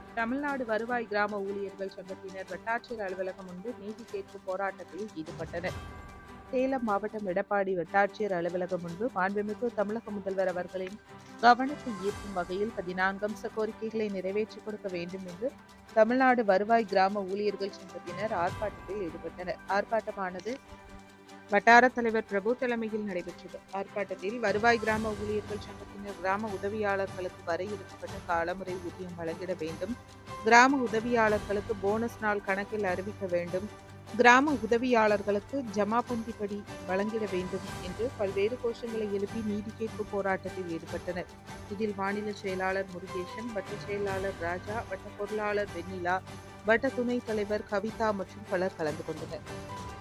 தமிழ்நாடு வருவாய் கிராம ஊழியர்கள் சங்கத்தினர் வட்டாட்சியர் அலுவலகம் முன்பு நீதி கேட்கும் போராட்டத்தில் ஈடுபட்டனர் சேலம் மாவட்டம் எடப்பாடி வட்டாட்சியர் அலுவலகம் முன்பு மாண்புமிகு தமிழக முதல்வர் அவர்களின் கவனத்தை ஈர்க்கும் வகையில் பதினான்கு அம்ச கோரிக்கைகளை நிறைவேற்றிக் கொடுக்க வேண்டும் என்று தமிழ்நாடு வருவாய் கிராம ஊழியர்கள் சங்கத்தினர் ஆர்ப்பாட்டத்தில் ஈடுபட்டனர் ஆர்ப்பாட்டமானது வட்டார தலைவர் பிரபு தலைமையில் நடைபெற்றது ஆர்ப்பாட்டத்தில் வருவாய் கிராம ஊழியர்கள் சங்கத்தினர் கிராம உதவியாளர்களுக்கு வரையறுக்கப்பட்ட காலமுறை ஊதியம் வழங்கிட வேண்டும் கிராம உதவியாளர்களுக்கு போனஸ் நாள் கணக்கில் அறிவிக்க வேண்டும் கிராம உதவியாளர்களுக்கு ஜமாபந்திப்படி வழங்கிட வேண்டும் என்று பல்வேறு கோஷங்களை எழுப்பி நீதி கேட்பு போராட்டத்தில் ஈடுபட்டனர் இதில் மாநில செயலாளர் முருகேசன் வட்ட செயலாளர் ராஜா வட்ட பொருளாளர் வெண்ணிலா வட்ட துணைத் தலைவர் கவிதா மற்றும் பலர் கலந்து கொண்டனர்